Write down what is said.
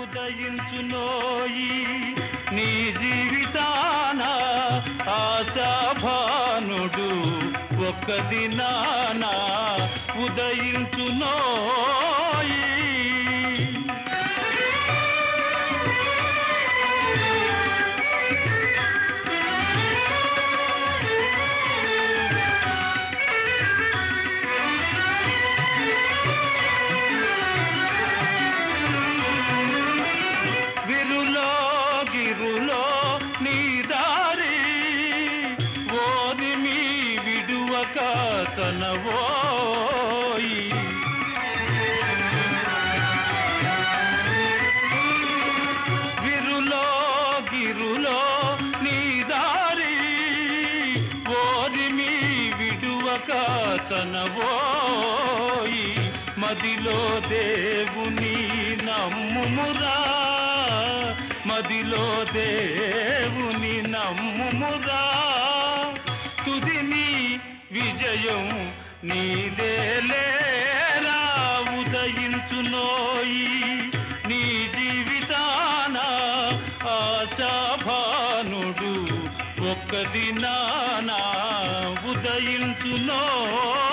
ఉదయించునోయి నీ జీవితాన ఆశాభానుడు ఒక్క దినాన ఉదయించునోయి విరులో గిరులో నీ దారి ఓరి మీ విడువక తనవోయి విరులో గిరులో నీ దారి ఓరి మీ విడువక తనవోయి మదిలో దేవుని నమ్ముమురా మదిలో దేవుని నమ్ముమురా తుదిని విజయం నీదేలేరా ఉదయించునోయి నీ జీవితాన ఆశాభానుడు ఒక్క దినాన ఉదయించునో